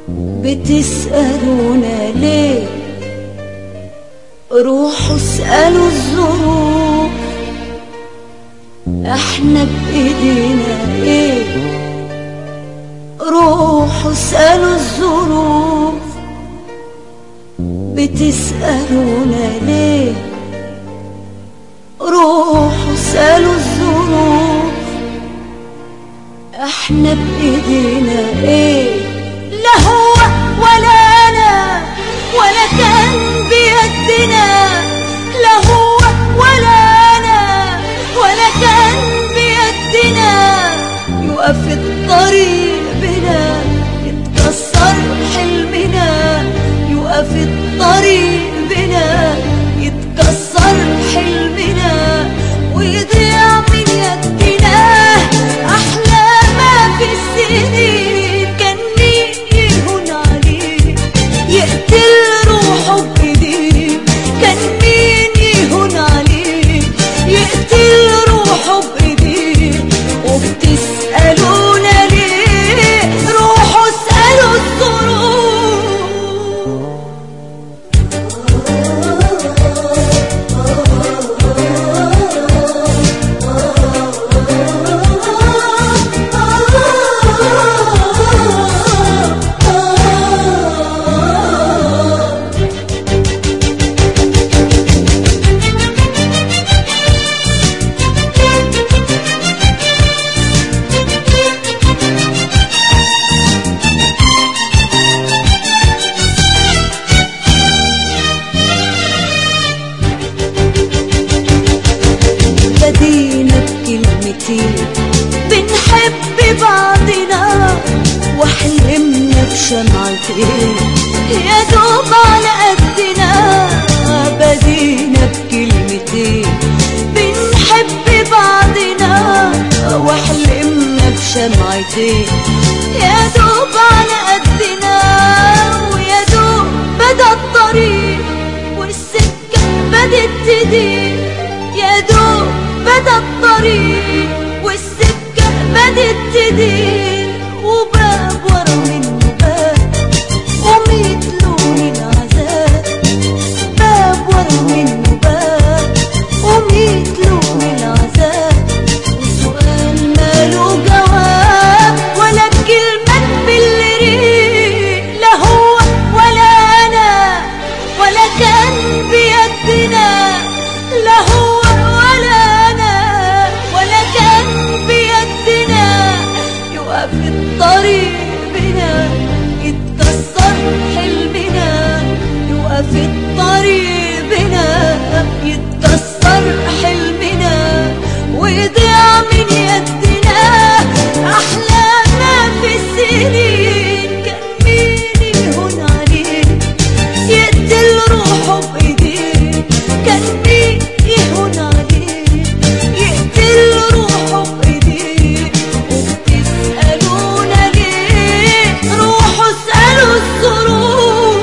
بتسألونا ليه روحوا اسألوا الظروف احنا بايدينا ايه روحوا اسألوا الظروف بتسألونا ليه روحوا اسألوا الظروف احنا بايدينا ايه لا هو ولا انا ولا كان بيدنا لا هو ولا انا ولا كان بيدنا يقف الطريق بنا يتكسر حلمنا يقف الطريق بنا يتكسر حلمنا ويضيع من يدنا احلى ما في السنين كان مين يهون عليه يقتل روحه بايديه كان مين يهون عليه يقتل روحه بايديه وبتسألونا ليه روحوا اسألوا الظروف بدينا بكلمتين بنحب بعضنا وحلمنا بشمعتين يا دوب على قدنا بدينا بكلمتين بنحب بعضنا وحلمنا بشمعتين يا دوب على قدنا ويا دوب بدا الطريق والسكة بدت تضيق يا دوب بدا الطريق والسكة بدت تضيق وباب ورا منه باب وميت لون العذاب باب ورا منه باب وميت لون العذاب وسؤال ماله جواب ولا بكلمة بالريق لا هو ولا أنا ولا كان بيدنا لا هو ولا أنا ولا كان بيدنا يقف الطريق بنا يتكسر حلمنا يقف الطريق بنا يتكسر حلمنا ويضيع من يدنا أحلى ما في السنين كان مين يهون عليه يقتل روحه بإيديه كان مين يهون عليه يقتل روحه بإيديه وبتسألونا ليه روحوا اسألوا الظروف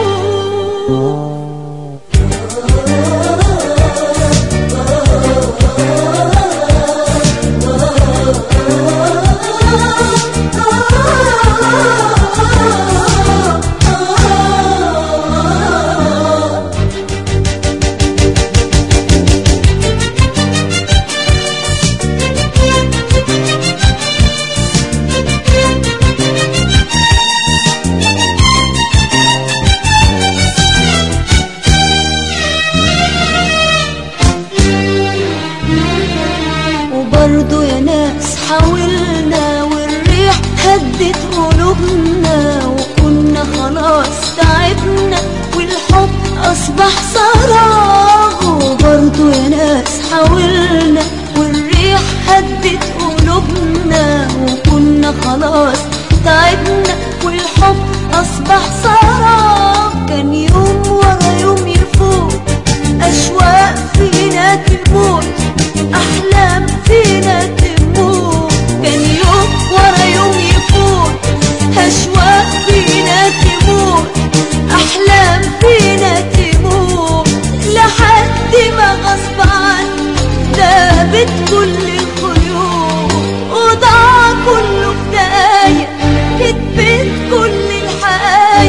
وبرضه يا ناس حاولنا والريح هدت قلوبنا وكنا خلاص تعبنا والحب أصبح صراغ وبرضه يا ناس حاولنا والريح هدت قلوبنا وكنا خلاص تعبنا والحب أصبح صراغ كان يوم ورا يوم يفوت أشواق فينا تموت أحلام فينا تموت كان يوم ورا يوم يفوت أشواق فينا تموت أحلام فينا تموت لحد ما غصب عني ذهبت كل الخيوط وضاع كله في دقايق كتبت كل الحقايق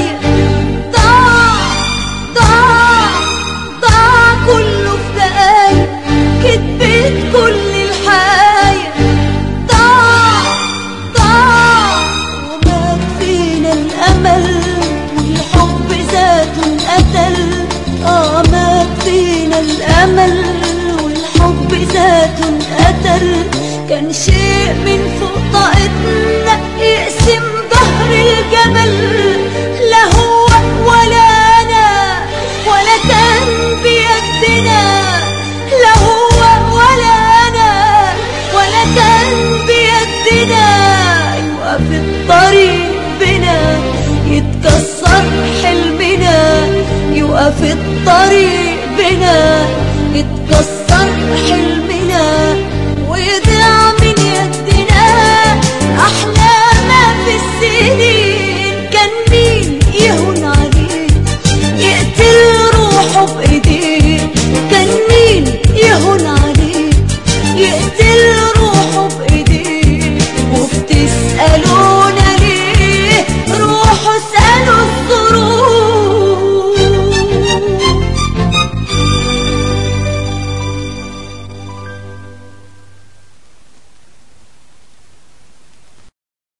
الجبل لا هو ولا أنا ولا كان بيدنا لا هو ولا أنا ولا كان بيدنا يوقف الطريق بنا يتكسر حلمنا يوقف الطريق بنا يتكسر حلمنا ويضيع من يدنا أحلام في السنين